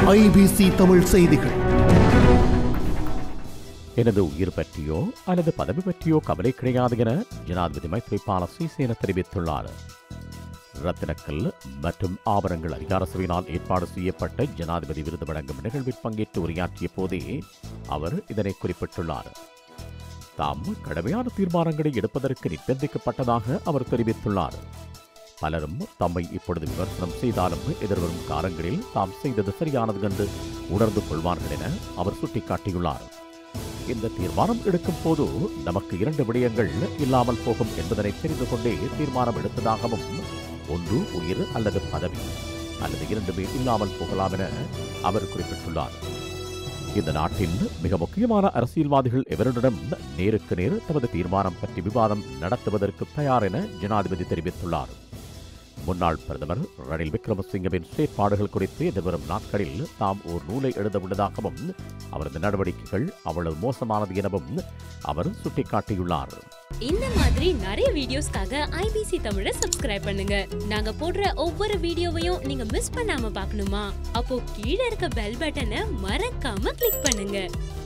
IBC Tamil செய்திகள் எனது உயிர் பற்றியோ அல்லது பதவி பற்றியோ கவலை கிடையாது என ஜனாதிபதி மைத்ரிபால சிறிசேன தெரிவித்துள்ளார் ரத்தினக்கல் மற்றும் ஆபரணங்கள் அதிகார சபையினால் ஏற்பாடு செய்யப்பட்ட ஜனாதிபதி விருது வழங்கும் நிகழ்வில் பங்கேற்று உரையாற்றிய போதே அவர் இதனை குறிப்பிட்டுள்ளார் தாம் கடுமையான தீர்மானங்களை எடுப்பதற்கு நிர்பந்திக்கப்பட்டதாக அவர் தெரிவித்துள்ளார் பலரும் தம்மை இப்பொழுது விமர்சனம் செய்தாலும் எதிர்வரும் காலங்களில் தாம் செய்தது சரியானது என்று உணர்ந்து கொள்வார்கள் என அவர் சுட்டிக்காட்டியுள்ளார் இந்த தீர்மானம் எடுக்கும் போது நமக்கு இரண்டு விடயங்கள் இல்லாமல் போகும் என்பதனை தெரிந்து கொண்டே தீர்மானம் எடுத்ததாகவும் ஒன்று உயிர் அல்லது பதவி அல்லது இரண்டுமே இல்லாமல் போகலாம் என அவர் குறிப்பிட்டுள்ளார் இந்த நாட்டின் மிக முக்கியமான அரசியல்வாதிகள் எவரிடம் நேருக்கு நேர் தமது தீர்மானம் பற்றி விவாதம் நடத்துவதற்கு தயார் என ஜனாதிபதி தெரிவித்துள்ளார் முன்னாள் பிரதமர் ரணில் விக்ரமசிங்கவின் செயற்பாடுகள் குறித்து எதிர்வரும் நாட்களில் தாம் ஒரு நூலை எழுத உள்ளதாகவும் அவரது நடவடிக்கைகள் அவ்வளவு மோசமானது எனவும் அவர் சுட்டிக்காட்டியுள்ளார் இந்த மாதிரி நிறைய வீடியோஸ்க்காக ஐபிசி தமிழை சப்ஸ்கிரைப் பண்ணுங்க நாங்க போடுற ஒவ்வொரு வீடியோவையும் நீங்க மிஸ் பண்ணாம பார்க்கணுமா அப்போ கீழே இருக்க பெல் பட்டனை மறக்காம கிளிக் பண்ணுங்க